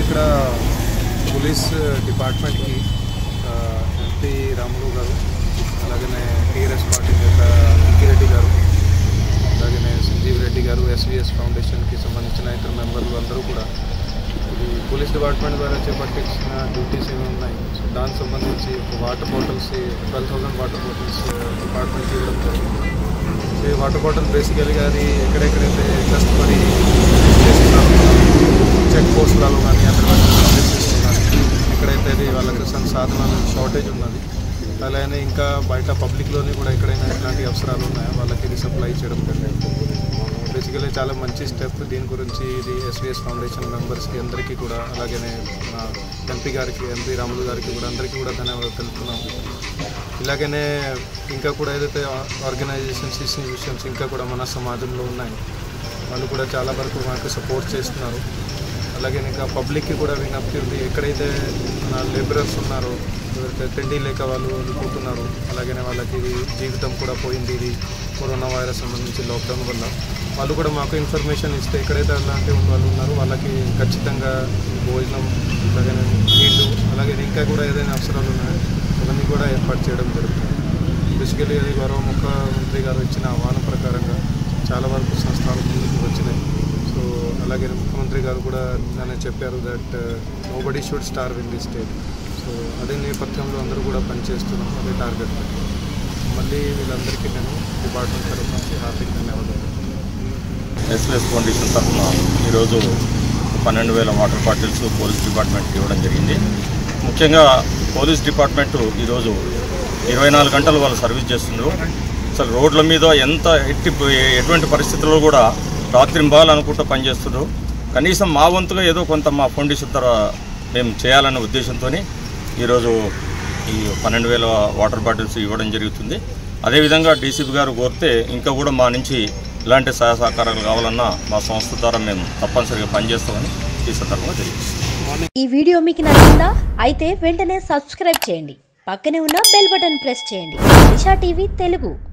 ఇక్కడ పోలీస్ డిపార్ట్మెంట్కి ఎంపీ రాములు గారు అలాగనే టీఆర్ఎస్ పార్టీ నేత రెడ్డి గారు అలాగనే సంజీవ్ రెడ్డి గారు ఎస్విఎస్ ఫౌండేషన్కి సంబంధించిన ఇతర మెంబర్లు అందరూ కూడా ఇది పోలీస్ డిపార్ట్మెంట్ ద్వారా చేపట్టించిన డ్యూటీస్ ఏమి ఉన్నాయి సో దానికి సంబంధించి ఒక water bottles twelve thousand water bottles డిపార్ట్మెంట్కి ఇవ్వడం జరిగింది సో ఈ వాటర్ బాటిల్ బేసికల్గా అది ఎక్కడెక్కడైతే కస్టమరీ చేస్తున్నారో చెక్ పోస్టులలో కానీ అదర్వైజ్ ప్లేసెస్ కానీ ఎక్కడైతే అది వాళ్ళకి సన్ సాధనాల షార్టేజ్ ఉన్నది అలానే ఇంకా బయట పబ్లిక్లోని కూడా ఎక్కడైనా ఎట్లాంటి అవసరాలు ఉన్నాయో వాళ్ళకి ఇది సప్లై చేయడం జరిగింది బేసికలీ చాలా మంచి స్టెప్ దీని గురించి ఇది ఎస్విఎస్ ఫౌండేషన్ మెంబర్స్కి అందరికీ కూడా అలాగనే మన ఎంపీ గారికి ఎంపీ రాములు గారికి కూడా అందరికీ కూడా ధన్యవాదాలు తెలుపుతున్నాం ఇలాగనే ఇంకా కూడా ఏదైతే ఆర్గనైజేషన్స్ ఇన్స్టిట్యూషన్స్ ఇంకా కూడా మన సమాజంలో ఉన్నాయి వాళ్ళు కూడా చాలా వరకు మనకు సపోర్ట్ చేస్తున్నారు అలాగే ఇంకా పబ్లిక్కి కూడా విజ్ఞప్తి ఉంది ఎక్కడైతే మన లేబరర్స్ ఉన్నారో ఎవరైతే తిండి లేక వాళ్ళు వెళ్ళిపోతున్నారు అలాగనే వాళ్ళకి జీవితం కూడా పోయింది ఇది కరోనా వైరస్ సంబంధించి లాక్డౌన్ వల్ల వాళ్ళు కూడా మాకు ఇన్ఫర్మేషన్ ఇస్తే ఎక్కడైతే అలాంటి వాళ్ళు ఉన్నారో వాళ్ళకి ఖచ్చితంగా భోజనం అలాగనే నీళ్ళు అలాగే ఇంకా కూడా ఏదైనా అవసరాలు ఉన్నాయో అవన్నీ కూడా ఏర్పాటు చేయడం జరుగుతుంది బేసికలీ అది గౌరవ ముఖ్యమంత్రి గారు ఇచ్చిన ఆహ్వానం ప్రకారంగా చాలా వరకు సంస్థలు ముందుకు వచ్చినాయి సో అలాగే ముఖ్యమంత్రి గారు కూడా నిన్న చెప్పారు that nobody should starve in the state so అదే నేపథ్యంలో అందరూ కూడా పనిచేస్తున్నాం అదే టార్గెట్ మళ్ళీ వీళ్ళందరికీ నేను డిపార్ట్మెంట్ తరఫు నుంచి హార్దిక ధన్యవాదాలు ఎస్ఎస్ ఫౌండేషన్ తరఫున ఈరోజు పన్నెండు వేల వాటర్ బాటిల్స్ పోలీస్ డిపార్ట్మెంట్కి ఇవ్వడం జరిగింది ముఖ్యంగా పోలీస్ డిపార్ట్మెంట్ ఈరోజు ఇరవై నాలుగు గంటలు వాళ్ళు సర్వీస్ చేస్తున్నారు అసలు రోడ్ల మీద ఎంత ఎట్టి ఎటువంటి పరిస్థితుల్లో కూడా రాత్రింబాలు అనుకుంటూ పనిచేస్తున్నారు కనీసం మా వంతుగా ఏదో కొంత మా ఫౌండేషన్ ద్వారా మేము చేయాలనే ఉద్దేశంతో ఈరోజు ఈ పన్నెండు వేల వాటర్ బాటిల్స్ ఇవ్వడం జరుగుతుంది అదేవిధంగా డీసీపీ గారు కోరితే ఇంకా కూడా మా నుంచి ఇలాంటి సహాయ సహకారాలు కావాలన్నా మా సంస్థ ద్వారా మేము తప్పనిసరిగా పనిచేస్తామని ఈ సందర్భంగా తెలియజేస్తాం ఈ వీడియో మీకు నచ్చిందా అయితే వెంటనే సబ్స్క్రైబ్ చేయండి పక్కనే ఉన్న బెల్ బటన్ ప్రెస్ చేయండి దిశా టీవీ తెలుగు